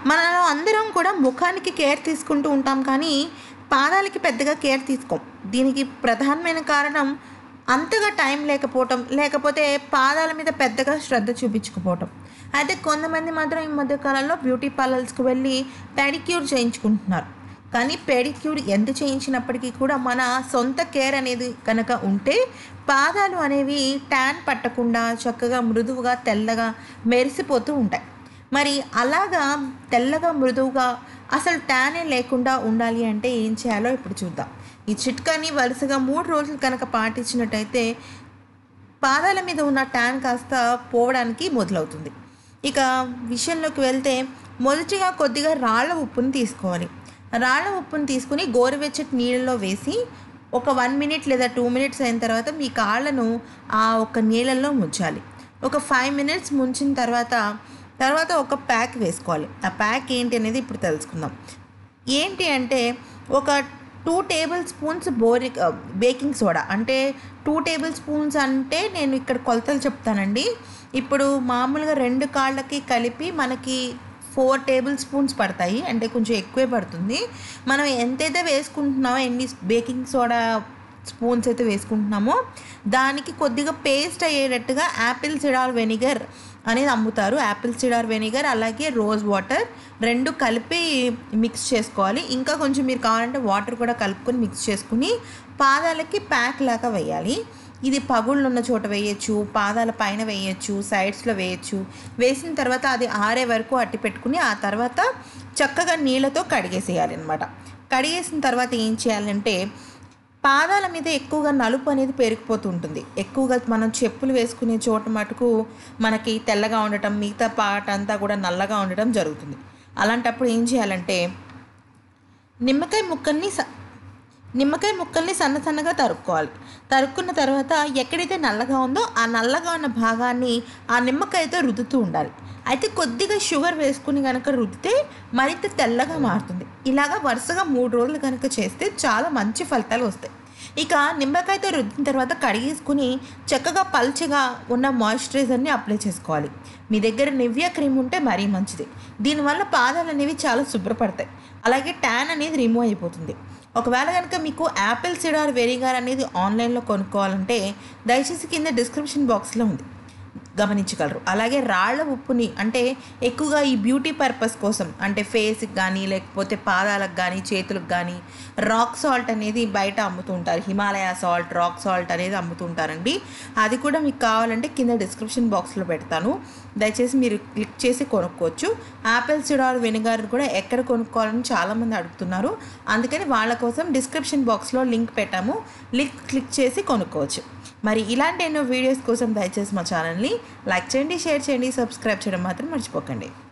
మనలో అందరం కూడా ముఖానికి కేర్ తీసుకుంటూ ఉంటాం కానీ పాదాలకి పెద్దగా కేర్ తీసుకోం దీనికి ప్రధానమైన కారణం అంతగా టైం లేకపోవటం లేకపోతే పాదాల మీద పెద్దగా శ్రద్ధ చూపించకపోవటం అయితే కొంతమంది మాత్రం ఈ మధ్య కాలంలో బ్యూటీ పార్లర్స్కి వెళ్ళి పెడిక్యూర్ చేయించుకుంటున్నారు కానీ పెడిక్యూర్ ఎంత చేయించినప్పటికీ కూడా మన సొంత కేర్ అనేది కనుక ఉంటే పాదాలు అనేవి ట్యాన్ పట్టకుండా చక్కగా మృదువుగా తెల్లగా మెరిసిపోతూ ఉంటాయి మరి అలాగా తెల్లగా మృదువుగా అసలు ట్యానే లేకుండా ఉండాలి అంటే ఏం చేయాలో ఇప్పుడు చూద్దాం ఈ చిట్కాని వరుసగా మూడు రోజులు కనుక పాటించినట్టయితే పాదాల మీద ఉన్న ట్యాన్ కాస్త పోవడానికి మొదలవుతుంది ఇక విషయంలోకి వెళ్తే మొదటిగా కొద్దిగా రాళ్ళ ఉప్పుని తీసుకోవాలి రాళ్ళ ఉప్పుని తీసుకుని గోరువెచ్చటి నీళ్ళలో వేసి ఒక వన్ మినిట్ లేదా టూ మినిట్స్ అయిన తర్వాత మీ కాళ్ళను ఆ ఒక నీళ్ళల్లో ముంచాలి ఒక ఫైవ్ మినిట్స్ ముంచిన తర్వాత తర్వాత ఒక ప్యాక్ వేసుకోవాలి ఆ ప్యాక్ ఏంటి అనేది ఇప్పుడు తెలుసుకుందాం ఏంటి అంటే ఒక టూ టేబుల్ స్పూన్స్ బోరి బేకింగ్ సోడా అంటే టూ టేబుల్ స్పూన్స్ అంటే నేను ఇక్కడ కొలతలు చెప్తానండి ఇప్పుడు మామూలుగా రెండు కాళ్ళకి కలిపి మనకి ఫోర్ టేబుల్ స్పూన్స్ పడతాయి అంటే కొంచెం ఎక్కువే పడుతుంది మనం ఎంతైతే వేసుకుంటున్నామో ఎన్ని బేకింగ్ సోడా స్పూన్స్ అయితే వేసుకుంటున్నామో దానికి కొద్దిగా పేస్ట్ అయ్యేటట్టుగా యాపిల్ సిడాల్ వెనిగర్ అనేది అమ్ముతారు యాపిల్ సిడార్ వెనిగర్ అలాగే రోజ్ వాటర్ రెండు కలిపి మిక్స్ చేసుకోవాలి ఇంకా కొంచెం మీరు కావాలంటే వాటర్ కూడా కలుపుకొని మిక్స్ చేసుకుని పాదాలకి ప్యాక్ లాగా వేయాలి ఇది పగుళ్ళు ఉన్న చోట వేయచ్చు పాదాల పైన వేయచ్చు సైడ్స్లో వేయచ్చు వేసిన తర్వాత అది ఆరే వరకు అట్టి పెట్టుకుని ఆ తర్వాత చక్కగా నీళ్ళతో కడిగేసేయాలి అనమాట కడిగేసిన తర్వాత ఏం చేయాలంటే పాదాల మీద ఎక్కువగా నలుపు అనేది పెరిగిపోతూ ఉంటుంది ఎక్కువగా మనం చెప్పులు వేసుకునే చోట మటుకు మనకి తెల్లగా ఉండటం మిగతా పాట అంతా కూడా నల్లగా ఉండటం జరుగుతుంది అలాంటప్పుడు ఏం చేయాలంటే నిమ్మకాయ ముక్కల్ని స నిమ్మకాయ ముక్కల్ని సన్న సన్నగా తరుక్కోవాలి తరుక్కున్న తర్వాత ఎక్కడైతే నల్లగా ఉందో ఆ నల్లగా ఉన్న భాగాన్ని ఆ నిమ్మకాయతో రుద్దుతూ ఉండాలి అయితే కొద్దిగా షుగర్ వేసుకుని కనుక రుద్దితే మరింత తెల్లగా మారుతుంది ఇలాగా వరుసగా మూడు రోజులు కనుక చేస్తే చాలా మంచి ఫలితాలు వస్తాయి ఇక నిమ్మకాయతో రుద్దిన తర్వాత కడిగేసుకుని చక్కగా పల్చగా ఉన్న మాయిశ్చరైజర్ని అప్లై చేసుకోవాలి మీ దగ్గర నివ్యా క్రీమ్ ఉంటే మరీ మంచిది దీనివల్ల పాదాలు అనేవి చాలా శుభ్రపడతాయి అలాగే ట్యాన్ అనేది రిమూవ్ అయిపోతుంది ఒకవేళ కనుక మీకు యాపిల్ సిడార్ వెరిగార్ అనేది ఆన్లైన్లో కొనుక్కోవాలంటే దయచేసి కింద డిస్క్రిప్షన్ బాక్స్లో ఉంది గమనించగలరు అలాగే రాళ్ల ఉప్పుని అంటే ఎక్కువగా ఈ బ్యూటీ పర్పస్ కోసం అంటే ఫేస్కి కానీ లేకపోతే పాదాలకు కానీ చేతులకు కానీ రాక్ సాల్ట్ అనేది బయట అమ్ముతూ ఉంటారు హిమాలయ సాల్ట్ రాక్ సాల్ట్ అనేది అమ్ముతూ ఉంటారండి అది కూడా మీకు కావాలంటే కింద డిస్క్రిప్షన్ బాక్స్లో పెడతాను దయచేసి మీరు క్లిక్ చేసి కొనుక్కోవచ్చు యాపిల్ సిడార్ వెనిగర్ కూడా ఎక్కడ కొనుక్కోవాలని చాలామంది అడుగుతున్నారు అందుకని వాళ్ళ కోసం డిస్క్రిప్షన్ బాక్స్లో లింక్ పెట్టాము లింక్ క్లిక్ చేసి కొనుక్కోవచ్చు మరి ఇలాంటి ఎన్నో వీడియోస్ కోసం దయచేసి మా ఛానల్ని లైక్ చేయండి షేర్ చేయండి సబ్స్క్రైబ్ చేయడం మాత్రం మర్చిపోకండి